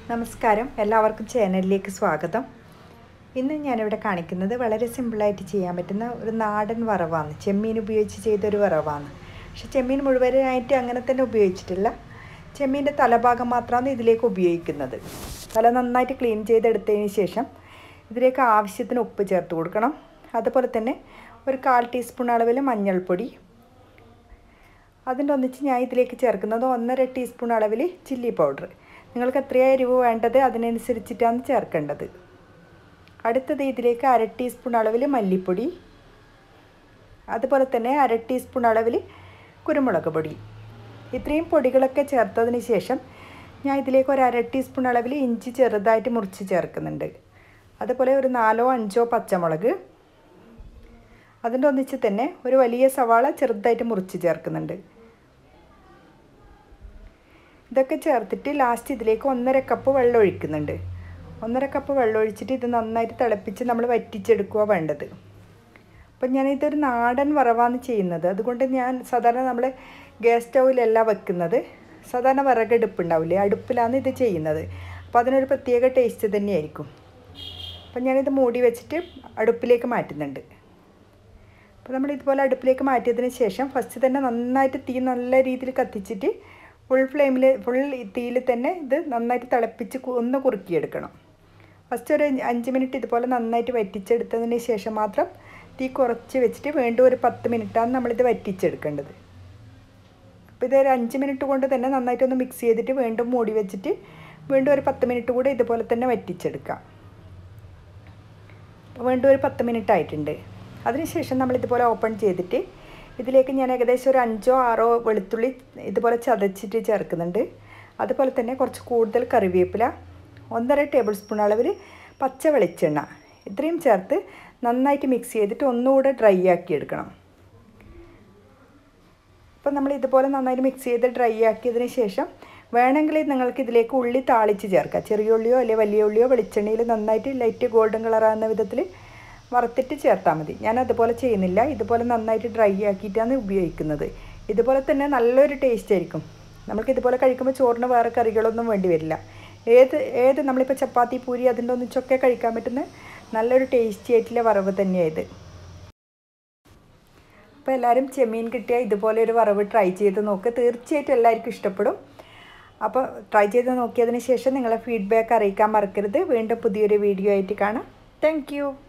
നമസ്കാരം എല്ലാവർക്കും ചാനലിലേക്ക് സ്വാഗതം ഇന്ന് ഞാനിവിടെ കാണിക്കുന്നത് വളരെ സിമ്പിളായിട്ട് ചെയ്യാൻ പറ്റുന്ന ഒരു നാടൻ വറവാണ് ചെമ്മീൻ ഉപയോഗിച്ച് ചെയ്തൊരു വറവാണ് പക്ഷെ ചെമ്മീൻ മുഴുവനായിട്ട് അങ്ങനെ തന്നെ ഉപയോഗിച്ചിട്ടില്ല ചെമ്മീൻ്റെ തലഭാഗം മാത്രമാണ് ഇതിലേക്ക് ഉപയോഗിക്കുന്നത് തല നന്നായിട്ട് ക്ലീൻ ചെയ്തെടുത്തതിന് ശേഷം ഇതിലേക്ക് ആവശ്യത്തിന് ഉപ്പ് ചേർത്ത് കൊടുക്കണം അതുപോലെ തന്നെ ഒരു കാൽ ടീസ്പൂൺ അളവിൽ മഞ്ഞൾപ്പൊടി അതിൻ്റെ ഒന്നിച്ച് ഞാൻ ഇതിലേക്ക് ചേർക്കുന്നത് ഒന്നര ടീസ്പൂൺ അളവിൽ ചില്ലി പൗഡർ നിങ്ങൾക്ക് എത്രയാണ് എരിവ് വേണ്ടത് അതിനനുസരിച്ചിട്ടാണ് ചേർക്കേണ്ടത് അടുത്തത് ഇതിലേക്ക് അര ടീസ്പൂൺ അളവിൽ മല്ലിപ്പൊടി അതുപോലെ തന്നെ അര ടീസ്പൂൺ അളവിൽ കുരുമുളക് പൊടി ഇത്രയും പൊടികളൊക്കെ ചേർത്തതിന് ശേഷം ഞാൻ ഇതിലേക്ക് ഒരു അര ടീസ്പൂൺ അളവിൽ ഇഞ്ചി ചെറുതായിട്ട് മുറിച്ച് ചേർക്കുന്നുണ്ട് അതുപോലെ ഒരു നാലോ അഞ്ചോ പച്ചമുളക് അതിൻ്റെ ഒന്നിച്ച് തന്നെ ഒരു വലിയ സവാള ചെറുതായിട്ട് മുറിച്ച് ചേർക്കുന്നുണ്ട് ഇതൊക്കെ ചേർത്തിട്ട് ലാസ്റ്റ് ഇതിലേക്ക് ഒന്നര കപ്പ് വെള്ളം ഒഴിക്കുന്നുണ്ട് ഒന്നര കപ്പ് വെള്ളം ഒഴിച്ചിട്ട് ഇത് നന്നായിട്ട് തിളപ്പിച്ച് നമ്മൾ വറ്റിച്ചെടുക്കുക വേണ്ടത് അപ്പം ഞാനിതൊരു നാടൻ വറവാണ് ചെയ്യുന്നത് അതുകൊണ്ട് ഞാൻ സാധാരണ നമ്മൾ ഗ്യാസ് സ്റ്റൗവിലല്ല വെക്കുന്നത് സാധാരണ വിറകടുപ്പ് ഉണ്ടാവില്ലേ അടുപ്പിലാണ് ഇത് ചെയ്യുന്നത് അപ്പോൾ അതിനൊരു പ്രത്യേക ടേസ്റ്റ് തന്നെയായിരിക്കും അപ്പം ഞാനിത് മൂടി വെച്ചിട്ട് അടുപ്പിലേക്ക് മാറ്റുന്നുണ്ട് അപ്പോൾ നമ്മൾ ഇതുപോലെ അടുപ്പിലേക്ക് മാറ്റിയതിന് ശേഷം ഫസ്റ്റ് തന്നെ നന്നായിട്ട് തീ നല്ല രീതിയിൽ കത്തിച്ചിട്ട് ഫുൾ ഫ്ലെയിമിൽ ഫുൾ തീയിൽ തന്നെ ഇത് നന്നായിട്ട് തിളപ്പിച്ച് ഒന്ന് കുറുക്കിയെടുക്കണം ഫസ്റ്റ് ഒരു അഞ്ച് മിനിറ്റ് ഇതുപോലെ നന്നായിട്ട് വറ്റിച്ചെടുത്തതിന് ശേഷം മാത്രം തീ കുറച്ച് വെച്ചിട്ട് വീണ്ടും ഒരു പത്ത് മിനിറ്റാണ് നമ്മളിത് വറ്റിച്ചെടുക്കേണ്ടത് അപ്പോൾ ഇത് ഒരു അഞ്ച് മിനിറ്റ് കൊണ്ട് തന്നെ നന്നായിട്ടൊന്ന് മിക്സ് ചെയ്തിട്ട് വീണ്ടും മൂടി വെച്ചിട്ട് വീണ്ടും ഒരു പത്ത് മിനിറ്റ് കൂടെ ഇതുപോലെ തന്നെ വറ്റിച്ചെടുക്കാം വീണ്ടും ഒരു പത്ത് മിനിറ്റ് ആയിട്ടുണ്ട് അതിനുശേഷം നമ്മൾ ഇതുപോലെ ഓപ്പൺ ചെയ്തിട്ട് ഇതിലേക്ക് ഞാൻ ഏകദേശം ഒരു അഞ്ചോ ആറോ വെളുത്തുള്ളി ഇതുപോലെ ചതച്ചിട്ട് ചേർക്കുന്നുണ്ട് അതുപോലെ തന്നെ കുറച്ച് കൂടുതൽ കറിവേപ്പില ഒന്നര ടേബിൾ സ്പൂൺ അളവിൽ പച്ച വെളിച്ചെണ്ണ ഇത്രയും ചേർത്ത് നന്നായിട്ട് മിക്സ് ചെയ്തിട്ട് ഒന്നുകൂടെ ഡ്രൈ ആക്കി എടുക്കണം അപ്പം നമ്മൾ ഇതുപോലെ നന്നായിട്ട് മിക്സ് ചെയ്ത് ഡ്രൈ ആക്കിയതിന് ശേഷം വേണമെങ്കിൽ നിങ്ങൾക്ക് ഇതിലേക്ക് ഉള്ളി താളിച്ച് ചേർക്കാം ചെറിയ ഉള്ളിയോ അല്ലെങ്കിൽ വലിയ ഉള്ളിയോ വെളിച്ചെണ്ണയിൽ നന്നായിട്ട് ലൈറ്റ് ഗോൾഡൻ കളറാകുന്ന വിധത്തിൽ വറുത്തിട്ട് ചേർത്താൽ മതി ഞാൻ അതുപോലെ ചെയ്യുന്നില്ല ഇതുപോലെ നന്നായിട്ട് ഡ്രൈ ആക്കിയിട്ടാണ് ഉപയോഗിക്കുന്നത് ഇതുപോലെ തന്നെ നല്ലൊരു ടേസ്റ്റ് ആയിരിക്കും നമുക്ക് ഇതുപോലെ കഴിക്കുമ്പോൾ ചോറിന് വേറെ കറികളൊന്നും വേണ്ടി വരില്ല ഏത് ഏത് നമ്മളിപ്പോൾ ചപ്പാത്തി പൂരി അതിൻ്റെ ഒന്നിച്ചൊക്കെ കഴിക്കാൻ പറ്റുന്ന നല്ലൊരു ടേസ്റ്റി ആയിട്ടുള്ള വറവ് തന്നെയാണ് ഇത് അപ്പോൾ എല്ലാവരും ചെമ്മീൻ കിട്ടിയാൽ ഇതുപോലെ ഒരു വറവ് ട്രൈ ചെയ്ത് നോക്കുക തീർച്ചയായിട്ടും എല്ലാവർക്കും ഇഷ്ടപ്പെടും അപ്പോൾ ട്രൈ ചെയ്ത് നോക്കിയതിന് ശേഷം നിങ്ങളെ ഫീഡ്ബാക്ക് അറിയിക്കാൻ മറക്കരുത് വീണ്ടും പുതിയൊരു വീഡിയോ ആയിട്ട് കാണാം താങ്ക്